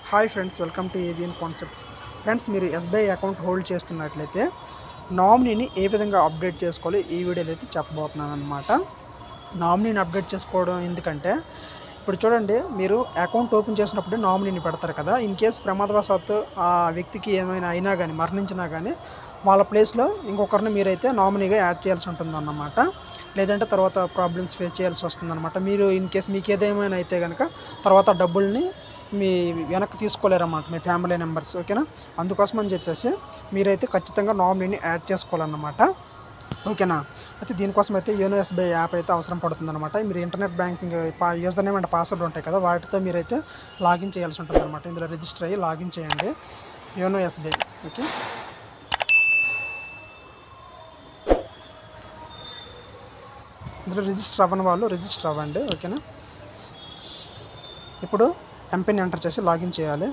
hi friends welcome to ABN concepts friends మీరు SBI account hold చేస్తున్నట్లయితే నామినీని ఏ విధంగా అప్డేట్ చేసుకోవాలి ఈ వీడియోలో అయితే చెప్పబోతున్నాను అనమాట నామినీని అప్డేట్ చేసుకోవడం ఎందుకంటే ఇప్పుడు చూడండి మీరు అకౌంట్ ఓపెన్ చేసినప్పుడు నామినీని పెడతారు కదా ఇన్ కేస్ ప్రమాదవశాత్తు ఆ వ్యక్తికి ఏమైనా అయినా కానీ మరణించినా కానీ వాళ్ళ ప్లేస్లో ఇంకొకరిని మీరైతే నామినీగా యాడ్ చేయాల్సి ఉంటుందన్నమాట లేదంటే తర్వాత ప్రాబ్లమ్స్ ఫేస్ చేయాల్సి వస్తుందన్నమాట మీరు ఇన్ కేస్ మీకు ఏదేమైనా అయితే కనుక తర్వాత డబ్బుల్ని మీ వెనక్కి తీసుకోలేరన్నమాట మీ ఫ్యామిలీ మెంబర్స్ ఓకేనా అందుకోసం అని చెప్పేసి మీరైతే ఖచ్చితంగా నామినీని యాడ్ చేసుకోవాలన్నమాట ఓకేనా అయితే దీనికోసం అయితే యోనో ఎస్బీఐ యాప్ అయితే అవసరం పడుతుంది అనమాట మీరు ఇంటర్నెట్ బ్యాంకింగ్ పా యూజర్ నేమ్ అండ్ పాస్వర్డ్ ఉంటాయి కదా వాటితో మీరైతే లాగిన్ చేయాల్సి ఉంటుంది అనమాట ఇందులో రిజిస్టర్ అయ్యి లాగిన్ చేయండి యోనో ఎస్బీఐ ఓకే ఇందులో రిజిస్టర్ అవ్వని వాళ్ళు రిజిస్టర్ అవ్వండి ఓకేనా ఇప్పుడు ఎంపిన్ ఎంటర్ చేసి లాగిన్ చేయాలి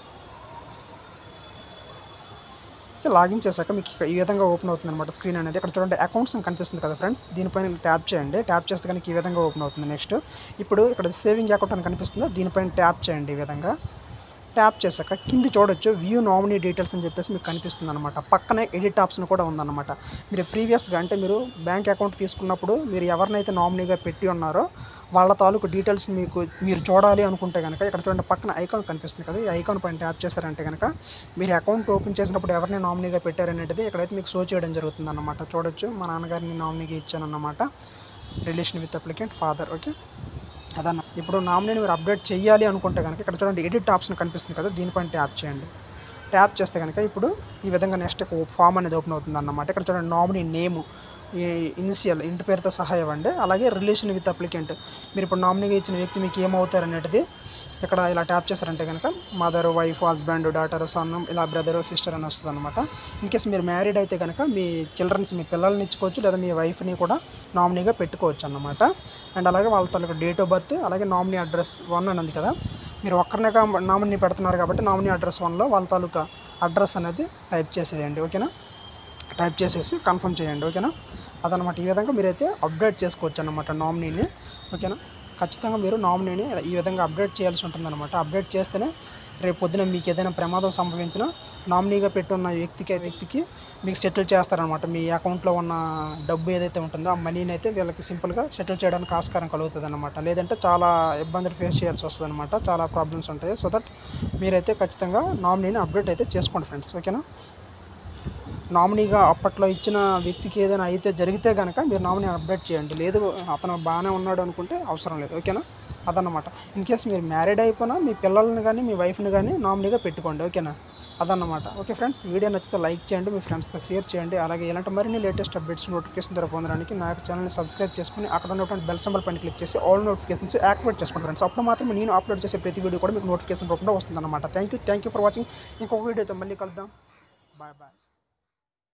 ఓకే, లాగిన్ చేశాక మీకు ఇక్కడ ఈ విధంగా ఓపెన్ అవుతుంది అనమాట స్క్రీన్ అనేది ఇక్కడ చూడండి అకౌంట్స్ అని కనిపిస్తుంది కదా ఫ్రెండ్స్ దీనిపైన ట్యాప్ చేయండి ట్యాప్ చేస్తే కనుక ఈ విధంగా ఓపెన్ అవుతుంది నెక్స్ట్ ఇప్పుడు ఇక్కడ సేవింగ్ అకౌంట్ అని కనిపిస్తుందా దీనిపైన ట్యాప్ చేయండి ఈ విధంగా ట్యాప్ చేశాక కింది చూడొచ్చు వ్యూ నామినీ డీటెయిల్స్ అని చెప్పేసి మీకు కనిపిస్తుంది అనమాట పక్కనే ఎడిట్ ఆప్షన్ కూడా ఉందన్నమాట మీరు ప్రీవియస్గా అంటే మీరు బ్యాంక్ అకౌంట్ తీసుకున్నప్పుడు మీరు ఎవరినైతే నామినీగా పెట్టి ఉన్నారో వాళ్ళ తాలూకు డీటెయిల్స్ మీకు మీరు చూడాలి అనుకుంటే కనుక ఇక్కడ చూడండి పక్కన ఐకాన్ కనిపిస్తుంది కదా ఈ ఐకాన్ పైన ట్యాప్ చేశారంటే కనుక మీరు అకౌంట్ ఓపెన్ చేసినప్పుడు ఎవరిని నామినీగా పెట్టారనేది ఇక్కడైతే మీకు షో చేయడం జరుగుతుంది అన్నమాట చూడొచ్చు మా నాన్నగారిని నామినీగా ఇచ్చానన్నమాట relation with applicant father okay అదన్న ఇప్పుడు నామినీని మీరు అప్డేట్ చేయాలి అనుకుంటే కనుక ఇక్కడ చూడండి ఎడిట్ ఆప్షన్ కనిపిస్తుంది కదా దీనిపైన ట్యాప్ చేయండి ట్యాప్ చేస్తే కనుక ఇప్పుడు ఈ విధంగా నెక్స్ట్ ఫామ్ అనేది ఓపెన్ అవుతుంది అన్నమాట ఇక్కడ చూడండి నామినీ నేము ఇనిషియల్ ఇంటి పేరుతో సహా ఇవ్వండి అలాగే రిలేషన్ విత్ అప్లికెంట్ మీరు ఇప్పుడు నామినీగా ఇచ్చిన వ్యక్తి మీకు ఏమవుతారు అనేది ఇక్కడ ఇలా ట్యాప్ చేశారంటే కనుక mother wife husband daughter son ఇలా బ్రదర్ సిస్టర్ అని వస్తుంది అనమాట ఇన్ కేస్ మీరు మ్యారీడ్ అయితే కనుక మీ చిల్డ్రన్స్ మీ పిల్లల్ని ఇచ్చుకోవచ్చు లేదా మీ వైఫ్ని కూడా నామినీగా పెట్టుకోవచ్చు అన్నమాట అండ్ అలాగే వాళ్ళ తాలూకు డేట్ ఆఫ్ బర్త్ అలాగే నామినీ అడ్రస్ వన్ అని ఉంది కదా మీరు ఒక్కరినే నామినీ పెడుతున్నారు కాబట్టి నామినీ అడ్రస్ వన్లో వాళ్ళ తాలూకా అడ్రస్ అనేది టైప్ చేసేయండి ఓకేనా టైప్ చేసేసి కన్ఫర్మ్ చేయండి ఓకేనా అదనమాట ఈ విధంగా మీరైతే అప్డేట్ చేసుకోవచ్చు అనమాట నామినీని ఓకేనా ఖచ్చితంగా మీరు నామినీని ఈ విధంగా అప్డేట్ చేయాల్సి ఉంటుందన్నమాట అప్డేట్ చేస్తేనే రేపు పొద్దున మీకు ఏదైనా ప్రమాదం సంభవించిన నామినీగా పెట్టున్న వ్యక్తికి వ్యక్తికి మీకు సెటిల్ చేస్తారనమాట మీ అకౌంట్లో ఉన్న డబ్బు ఏదైతే ఉంటుందో ఆ మనీని అయితే వీళ్ళకి సింపుల్గా సెటిల్ చేయడానికి ఆస్కారం కలుగుతుంది అనమాట లేదంటే చాలా ఇబ్బందులు ఫేస్ చేయాల్సి వస్తుంది అనమాట చాలా ప్రాబ్లమ్స్ ఉంటాయి సో దట్ మీరైతే ఖచ్చితంగా నామినీని అప్డేట్ అయితే చేసుకోండి ఫ్రెండ్స్ ఓకేనా నామినీగా అప్పట్లో ఇచ్చిన వ్యక్తికి ఏదైనా అయితే జరిగితే కనుక మీరు నామినీ అప్డేట్ చేయండి లేదు అతను బాగానే ఉన్నాడు అనుకుంటే అవసరం లేదు ఓకేనా అదన్నమాట ఇన్ కేస్ మీరు మ్యారీడ్ అయిపోయినా మీ పిల్లల్ని కానీ మీ వైఫ్ని కానీ నామినీగా పెట్టుకోండి ఓకేనా అదన్నమాట ఓకే ఫ్రెండ్స్ వీడియో నచ్చితే లైక్ చేయండి మీ ఫ్రెండ్స్తో షేర్ చేయండి అలాగే ఇలాంటి మరిన్ని లేటెస్ట్ అప్డేట్స్ నోటిఫికేషన్ ద్వారా పొందడానికి నా యొక్క ఛానల్ని సబ్స్క్రైబ్ చేసుకుని అక్కడ ఉన్నటువంటి బెల్ సింబల్ పైన క్లిక్ చేసి ఆల్ నోటిఫికేషన్స్ యాక్టివేట్ చేసుకోండి ఫ్రెండ్స్ అప్పుడు మాత్రమే నేను అప్లోడ్ చేసే ప్రతి వీడియో కూడా మీకు నోటిఫికేషన్ రూపంలో వస్తుందన్నమాట thank you thank you for watching ఇంకొక వీడియోతో మళ్ళీ కలుద్దాం బాయ్ బాయ్